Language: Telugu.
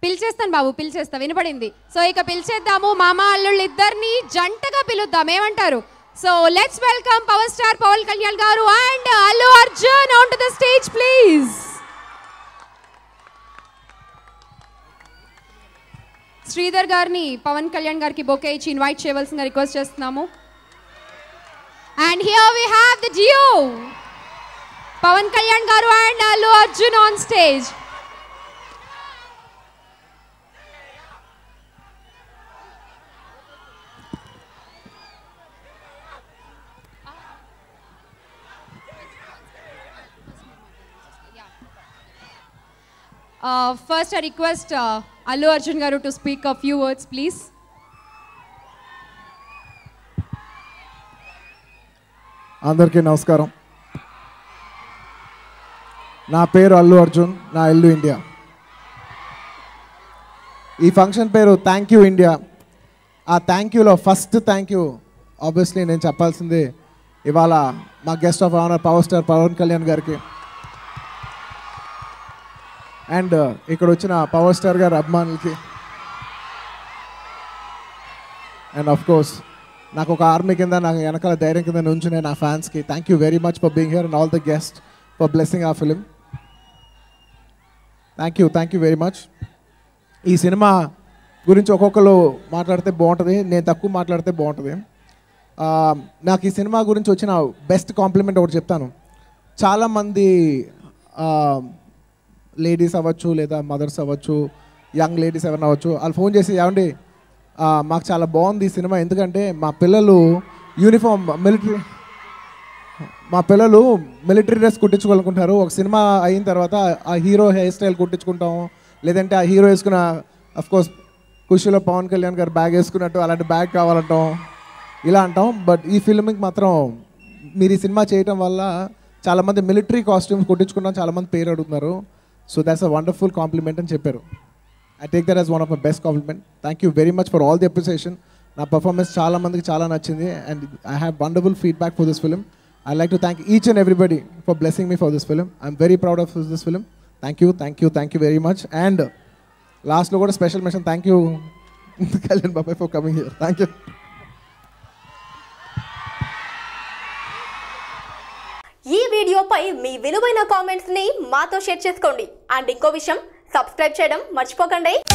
పిలిచేస్తాను బాబు పిలిచేస్తా వినపడింది సో ఇక పిలిచేద్దాము మామ అల్లుళ్ళు ఇద్దరిని జంటగా పిలుద్దాం ఏమంటారు so let's welcome power star Pawan Kalyan garu and Allu Arjun on to the stage please Sridhar గారిని పవన్ కళ్యాణ్ గారికి బొకే ఇచ్చి ఇన్వైట్ చేయవలసిందిగా రిక్వెస్ట్ చేస్తున్నాము and here we have the జియో Pawan Kalyan garu and Allu Arjun on stage first I request Allu Arjun garu to speak a few words please అందరికీ నమస్కారం నా పేరు అల్లు అర్జున్ నా ఇల్లు ఇండియా ఈ ఫంక్షన్ పేరు థ్యాంక్ యూ ఇండియా ఆ థ్యాంక్ యూలో ఫస్ట్ థ్యాంక్ యూ ఆబ్వియస్లీ నేను చెప్పాల్సింది ఇవాళ మా guest of honour power star Pawan Kalyan గారికి అండ్ ఇక్కడ వచ్చిన పవర్ స్టార్ గారి అభిమానులకి అండ్ ఆఫ్ కోర్స్ నాకు ఒక ఆర్మీ కింద నాకు వెనకాల ధైర్యం కింద నుంచునే నా ఫ్యాన్స్కి thank you very much for being here and all the guest for blessing a film thank you thank you very much ఈ సినిమా గురించి ఒక్కొక్కరు మాట్లాడితే బాగుంటుంది నేను తక్కువ మాట్లాడితే బాగుంటుంది ఆ, నాకు ఈ సినిమా గురించి వచ్చిన బెస్ట్ కాంప్లిమెంట్ ఒకటి చెప్తాను చాలామంది లేడీస్ అవ్వచ్చు లేదా మదర్స్ అవ్వచ్చు యంగ్ లేడీస్ ఎవరైనా అవ్వచ్చు వాళ్ళు ఫోన్ చేసి ఏమండి ఆ, మాకు చాలా బాగుంది ఈ సినిమా ఎందుకంటే మా పిల్లలు యూనిఫామ్ మిలిటరీ మా పిల్లలు మిలిటరీ డ్రెస్ కుట్టించుకోవాలనుకుంటారు ఒక సినిమా అయిన తర్వాత ఆ హీరో హెయిర్ స్టైల్ కుట్టించుకుంటాం లేదంటే ఆ హీరో వేసుకున్న కోర్స్ ఖుషిలో పవన్ కళ్యాణ్ గారు బ్యాగ్ వేసుకున్నట్టు అలాంటి బ్యాగ్ కావాలంటాం ఇలా అంటాం బట్ ఈ ఫిల్మ్కి మాత్రం మీరు ఈ సినిమా చేయటం వల్ల చాలామంది మిలిటరీ కాస్ట్యూమ్స్ కుట్టించుకుంటాం చాలామంది పేరు అడుగుతున్నారు so that's a wonderful compliment అని చెప్పారు I take that as one of my best compliment thank you very much for all the appreciation నా పర్ఫార్మెన్స్ చాలా మందికి చాలా నచ్చింది and I have wonderful feedback for this film I like to thank each and everybody for blessing me for this film I'm very proud of this film thank you thank you thank you very much and లాస్ట్లో కూడా special mention thank you Kalyan బాబాయ్ for coming here thank you ఈ వీడియోపై మీ విలువైన కామెంట్స్ ని మాతో షేర్ చేసుకోండి అండ్ ఇంకో విషయం సబ్స్క్రైబ్ చేయడం మర్చిపోకండి